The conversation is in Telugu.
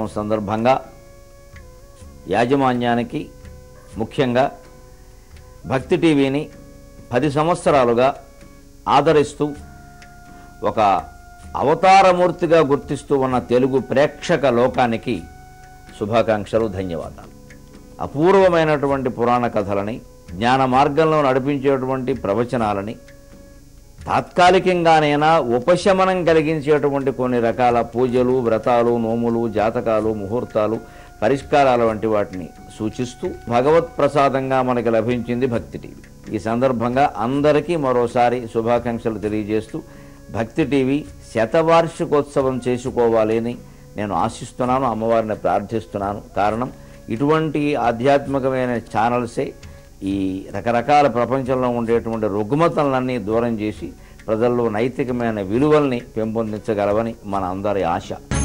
దినోత్సవం సందర్భంగా యాజమాన్యానికి ముఖ్యంగా భక్తి టీవీని పది సంవత్సరాలుగా ఆదరిస్తూ ఒక అవతారమూర్తిగా గుర్తిస్తూ ఉన్న తెలుగు ప్రేక్షక లోకానికి శుభాకాంక్షలు ధన్యవాదాలు అపూర్వమైనటువంటి పురాణ కథలని జ్ఞాన మార్గంలో నడిపించేటువంటి ప్రవచనాలని తాత్కాలికంగానైనా ఉపశమనం కలిగించేటువంటి కొన్ని రకాల పూజలు వ్రతాలు నోములు జాతకాలు ముహూర్తాలు పరిష్కారాల వంటి వాటిని సూచిస్తూ భగవత్ ప్రసాదంగా మనకి లభించింది భక్తి టీవీ ఈ సందర్భంగా అందరికీ మరోసారి శుభాకాంక్షలు తెలియజేస్తూ భక్తి టీవీ శతవార్షికోత్సవం చేసుకోవాలి అని నేను ఆశిస్తున్నాను అమ్మవారిని ప్రార్థిస్తున్నాను కారణం ఇటువంటి ఆధ్యాత్మికమైన ఛానల్సే ఈ రకరకాల ప్రపంచంలో ఉండేటువంటి రుగ్మతలన్నీ దూరం చేసి ప్రజల్లో నైతికమైన విలువల్ని పెంపొందించగలవని మన అందరి ఆశ